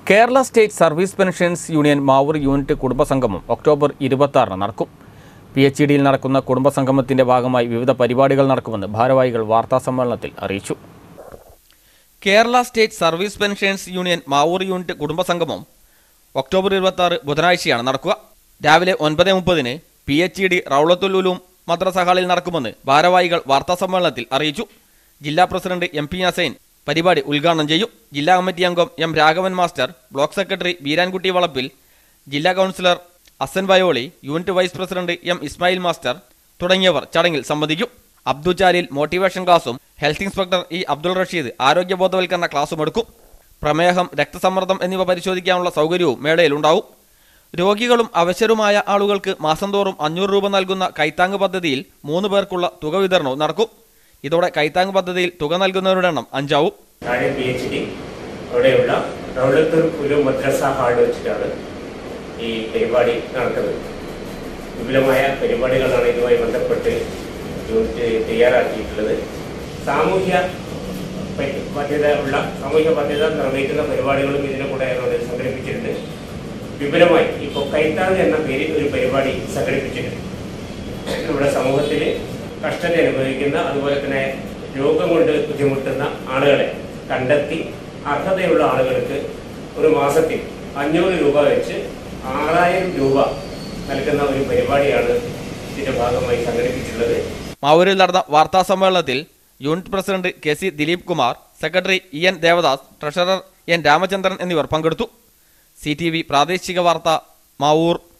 Kerala state service pensions union Mavoor unit കുടുംബസംഗമം October ഇരുപത്തി നടക്കും പി എച്ച് ഇ ഡിയിൽ നടക്കുന്ന കുടുംബസംഗമത്തിന്റെ ഭാഗമായി വിവിധ പരിപാടികൾ നടക്കുമെന്ന് ഭാരവാഹികൾ വാർത്താസമ്മേളനത്തിൽ അറിയിച്ചു Kerala state service pensions union Mavoor unit കുടുംബസംഗമം ഒക്ടോബർ ഇരുപത്തി ആറ് ബുധനാഴ്ചയാണ് നടക്കുക രാവിലെ ഒൻപത് മുപ്പതിന് പി എച്ച് ഇ ഡി റൌളത്തുലുലും മദ്രസ ഹാളിൽ നടക്കുമെന്ന് ഭാരവാഹികൾ വാർത്താസമ്മേളനത്തിൽ അറിയിച്ചു ജില്ലാ പ്രസിഡന്റ് എം പി ഹസൈൻ പരിപാടി ഉദ്ഘാടനം ചെയ്യും ജില്ലാ കമ്മിറ്റി അംഗം M Raghavan master block secretary Beerankutty Valappil ജില്ലാ councillor Asan Vayoli unit vice president M Ismail master തുടങ്ങിയവർ ചടങ്ങിൽ സംബന്ധിക്കും അബ്ദുൽ ജാലിൽ മോട്ടിവേഷൻ ക്ലാസും health inspector E Abdul Rasheed ആരോഗ്യ ബോധവൽക്കരണ ക്ലാസും എടുക്കും പ്രമേഹം രക്തസമ്മർദ്ദം എന്നിവ പരിശോധിക്കാനുള്ള സൗകര്യവും മേളയിലുണ്ടാവും രോഗികളും അവശരുമായ ആളുകൾക്ക് മാസം തോറും അഞ്ഞൂറ് രൂപ നൽകുന്ന കൈത്താങ് പദ്ധതിയിൽ മൂന്ന് പേർക്കുള്ള തുക വിതരണവും നടക്കും ഇതോടെ കൈത്താങ് പദ്ധതിയിൽ തുക നൽകുന്നവരുടെ എണ്ണം അഞ്ചാവും താഴെ പി എച്ച് ഡി അവിടെയുള്ള റൗലത്തൂർ കുലു മദ്രസ ഹാൾ വെച്ചിട്ടാണ് ഈ പരിപാടി നടക്കുന്നത് വിപുലമായ പരിപാടികളാണ് ഇതുമായി ബന്ധപ്പെട്ട് യൂണിറ്റ് തയ്യാറാക്കിയിട്ടുള്ളത് സാമൂഹ്യ പ- ബാധ്യത ഉള്ള സാമൂഹ്യ ബാധ്യത നിർവഹിക്കുന്ന പരിപാടികളും ഇതിന്റെ കൂടെ നമ്മൾ സംഘടിപ്പിച്ചിട്ടുണ്ട് വിപുലമായി ഇപ്പോൾ കൈത്താങ് എന്ന പേരിൽ ഒരു പരിപാടി സംഘടിപ്പിച്ചിട്ടുണ്ട് നമ്മുടെ സമൂഹത്തിൽ കഷ്ടത അനുഭവിക്കുന്ന അതുപോലെ തന്നെ രോഗം കൊണ്ട് ബുദ്ധിമുട്ടുന്ന ആളുകളെ കണ്ടെത്തി അർഹതയുള്ള ആളുകൾക്ക് ഒരു മാസത്തിൽ അഞ്ഞൂറ് രൂപ വെച്ച് ആറായിരം രൂപ നൽകുന്ന ഒരു പരിപാടിയാണ് ഇതിന്റെ ഭാഗമായി സംഘടിപ്പിച്ചിട്ടുള്ളത് മാവൂരിൽ നടന്ന വാർത്താ സമ്മേളനത്തിൽ unit president K C Dileep Kumar secretary E N Devadas treasurer N Ramachandran എന്നിവർ പങ്കെടുത്തു സി ടി വി പ്രാദേശിക വാർത്ത മാവൂർ